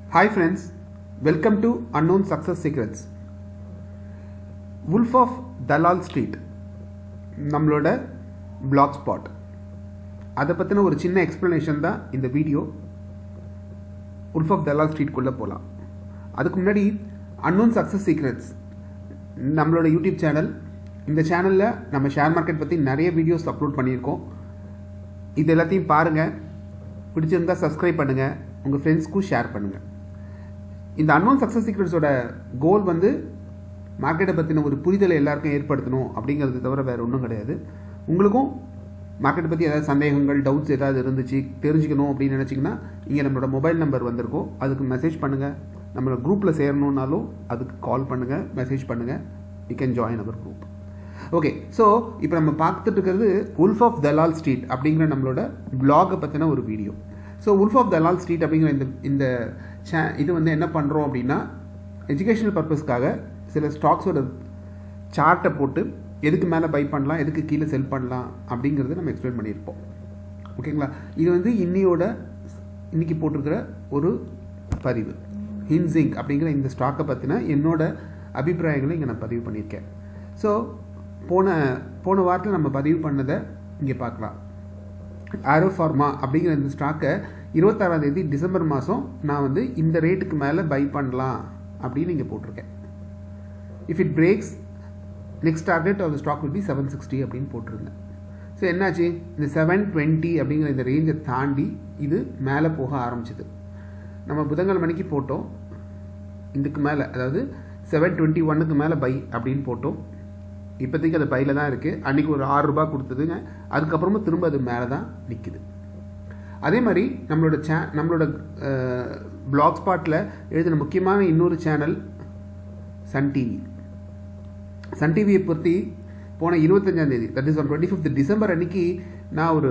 Hi friends, welcome to Unknown Success Secrets. Wolf of Dalal Street நம்மளோட black spot அதை பற்றின ஒரு சின்ன எக்ஸ்ப்ளனேஷன் தான் இந்த வீடியோ உல்ஃப் ஆஃப் தலால் ஸ்ட்ரீட்குள்ளே போகலாம் அதுக்கு முன்னாடி அன்னோன் சக்ஸஸ் சீக்ரெட்ஸ் நம்மளோட யூடியூப் சேனல் இந்த சேனலில் நம்ம ஷேர் மார்க்கெட் பற்றி நிறைய வீடியோஸ் அப்லோட் பண்ணியிருக்கோம் இது எல்லாத்தையும் பாருங்கள் பிடிச்சிருந்தா சப்ஸ்கிரைப் பண்ணுங்கள் உங்கள் ஃப்ரெண்ட்ஸ்க்கும் ஷேர் பண்ணுங்கள் இந்த அன்னோன் சக்ஸஸ் சீக்ரெட்ஸோட கோல் வந்து மார்க்கெட்டை பற்றின ஒரு புரிதலை எல்லாருக்கும் ஏற்படுத்தணும் அப்படிங்கிறது தவிர வேறு ஒன்றும் கிடையாது உங்களுக்கும் மார்க்கெட்டை பற்றி ஏதாவது சந்தேகங்கள் டவுட்ஸ் ஏதாவது இருந்துச்சு தெரிஞ்சுக்கணும் அப்படின்னு நினச்சிங்கன்னா இங்கே நம்மளோட மொபைல் நம்பர் வந்திருக்கோம் அதுக்கு மெசேஜ் பண்ணுங்கள் நம்மளோட குரூப்பில் சேரணுன்னாலும் அதுக்கு கால் பண்ணுங்கள் மெசேஜ் பண்ணுங்கள் you can join our group okay so இப்போ நம்ம பார்த்துட்டு இருக்கிறது உல்ஃப் ஆஃப் தலால் ஸ்ட்ரீட் அப்படிங்கிற நம்மளோட பிளாகை பற்றின ஒரு video so wolf of Dalal street அப்படிங்கிற இந்த இந்த சே இது வந்து என்ன பண்ணுறோம் அப்படின்னா எஜுகேஷனல் பர்பஸ்க்காக சில ஸ்டாக்ஸோட சார்ட்டை போட்டு எதுக்கு மேலே பை பண்ணலாம் எதுக்கு கீழே செல் பண்ணலாம் அப்படிங்கிறத நம்ம எக்ஸ்பிளைன் பண்ணியிருப்போம் ஓகேங்களா இது வந்து இன்னியோட இன்னைக்கு போட்டிருக்கிற ஒரு பதிவு ஹின்சிங் அப்படிங்கிற இந்த ஸ்டாக்கை பற்றின என்னோட அபிப்பிராயங்களை இங்கே நான் பதிவு பண்ணியிருக்கேன் ஸோ போன போன வாரத்தில் நம்ம பதிவு பண்ணதை இங்கே பார்க்கலாம் ஆரோ ஃபார்மா அப்படிங்கிற இந்த ஸ்டாக்கை இருபத்தாறாம் தேதி டிசம்பர் மாதம் நான் வந்து இந்த ரேட்டுக்கு மேலே பை பண்ணலாம் அப்படின்னு இங்கே போட்டிருக்கேன் if it breaks next target of stock will be seven sixty அப்படின்னு போட்டிருந்தேன் ஸோ என்னாச்சு இந்த செவன் டுவெண்ட்டி அப்படிங்கிற இந்த ரேஞ்சை தாண்டி இது மேலே போக ஆரம்பிச்சிது நம்ம புதன்கிழமை மணிக்கு போட்டோம் இதுக்கு மேலே அதாவது செவன் டுவெண்ட்டி ஒன்னுக்கு மேலே பை அப்படின்னு போட்டோம் இப்போதைக்கு அது பையில் தான் இருக்குது அன்றைக்கி ஒரு ஆறு ரூபா கொடுத்ததுங்க அதுக்கப்புறமா திரும்ப அது மேலே தான் நிற்குது அதே மாதிரி நம்மளோட சே நம்மளோட பிளாக் ஸ்பாட்டில் எழுதின முக்கியமான இன்னொரு சேனல் சன் டிவி சன் டிவியை பற்றி போன இருபத்தஞ்சாந்தேதி that is one twenty fifth December அன்னைக்கு நான் ஒரு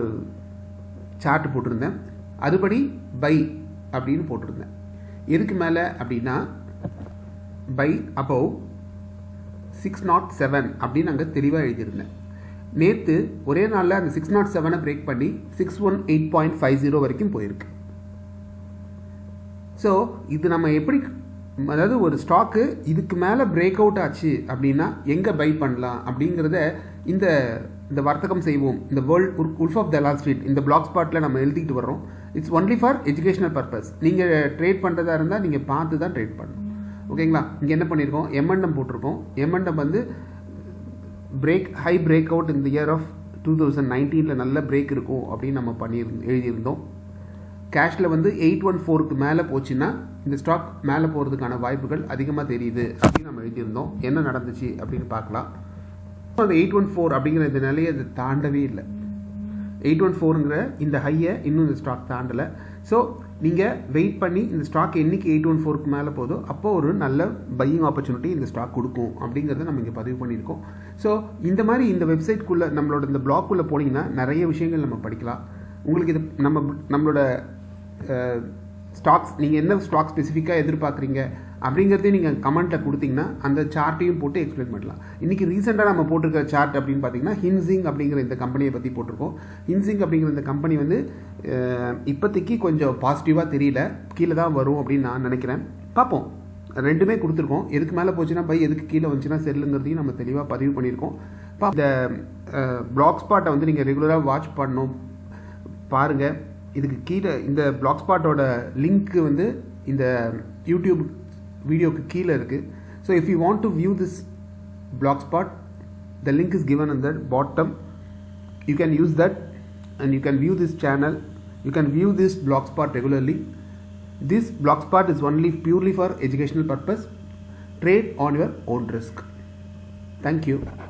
சார்ட் போட்டிருந்தேன் அதுபடி பை அப்படின்னு போட்டிருந்தேன் எதுக்கு மேலே அப்படின்னா buy above six naught seven அப்படின்னு அங்கே தெளிவாக எழுதியிருந்தேன் நேற்று ஒரே நாளில் அந்த சிக்ஸ் நாட் செவனை பிரேக் பண்ணி six one eight point five zero வரைக்கும் போயிருக்கு ஸோ இது நம்ம எப்படி அதாவது ஒரு ஸ்டாக்கு இதுக்கு மேலே பிரேக் அவுட் ஆச்சு அப்படின்னா எங்கே பை பண்ணலாம் அப்படிங்கிறத இந்த இந்த வர்த்தகம் செய்வோம் இந்த world wolf of Dalal street இந்த பிளாக் ஸ்பாட்டில் நம்ம எழுதிக்கிட்டு வர்றோம் it's only for educational purpose நீங்கள் ட்ரேட் பண்ணுறதா இருந்தால் நீங்கள் பார்த்து தான் ட்ரேட் பண்ணணும் ஓகேங்களா இங்கே என்ன பண்ணியிருக்கோம் எம்என்டம் போட்டிருக்கோம் எம்என்டம் வந்து பிரேக் ஹை பிரேக் அவுட் இந்த இயர் ஆஃப் டூ தௌசண்ட் நைன்டீனில் நல்ல பிரேக் இருக்கும் அப்படின்னு நம்ம பண்ணியிருந்து எழுதியிருந்தோம் கேஷில் வந்து எயிட் ஒன் ஃபோருக்கு மேலே போச்சுன்னா இந்த ஸ்டாக் மேலே போகிறதுக்கான வாய்ப்புகள் அதிகமாக தெரியுது அப்படின்னு நம்ம எழுதியிருந்தோம் என்ன நடந்துச்சு அப்படின்னு பார்க்கலாம் அந்த எயிட் ஒன் ஃபோர் அப்படிங்கிற இந்த நிலையை அது தாண்டவே இல்லை எயிட் ஒன் ஃபோருங்கிற இந்த ஹையை இன்னும் இந்த ஸ்டாக் தாண்டலை ஸோ நீங்கள் வெயிட் பண்ணி இந்த ஸ்டாக் என்றைக்கு எயிட் ஒன் ஃபோருக்கு மேலே போதோ அப்போ ஒரு நல்ல பையிங் ஆப்பர்ச்சுனிட்டி இந்த ஸ்டாக் கொடுக்கும் அப்படிங்கிறத நம்ம இங்கே பதிவு பண்ணியிருக்கோம் ஸோ இந்த மாதிரி இந்த வெப்சைட்குள்ளே நம்மளோட இந்த பிளாக்குள்ளே போனீங்கன்னா நிறைய விஷயங்கள் நம்ம படிக்கலாம் உங்களுக்கு இது நம்ம நம்மளோட ஸ்டாக்ஸ் நீங்கள் என்ன ஸ்டாக் ஸ்பெசிஃபிக்காக எதிர்பார்க்குறீங்க அப்படிங்கிறதையும் நீங்கள் கமெண்ட்டில் கொடுத்தீங்கன்னா அந்த சார்ட்டையும் போட்டு எக்ஸ்பிளைன் பண்ணலாம் இன்றைக்கி ரீசெண்டாக நம்ம போட்டிருக்கிற சார்ட் அப்படின்னு பார்த்தீங்கன்னா ஹின்சிங் அப்படிங்கிற இந்த கம்பெனியை பற்றி போட்டிருக்கோம் ஹின்சிங் அப்படிங்கிற இந்த கம்பெனி வந்து இப்போதைக்கு கொஞ்சம் பாசிட்டிவாக தெரியல கீழே தான் வரும் அப்படின்னு நான் நினைக்கிறேன் பார்ப்போம் ரெண்டுமே கொடுத்துருக்கோம் எதுக்கு மேலே போச்சுன்னா பை எதுக்கு கீழே வந்துச்சுன்னா செல்லுங்கிறதையும் நம்ம தெளிவாக பதிவு பண்ணியிருக்கோம் இந்த பிளாக் ஸ்பாட்டை வந்து நீங்கள் ரெகுலராக வாட்ச் பண்ணணும் பாருங்கள் இதுக்கு கீழே இந்த பிளாக் ஸ்பாட்டோட லிங்க்கு வந்து இந்த யூடியூப் வீடியோக்கு கீழே இருக்குது so if you want to view this black spot the link is given in the bottom you can use that and you can view this channel you can view this black spot regularly this black spot is only purely for educational purpose trade on your own risk thank you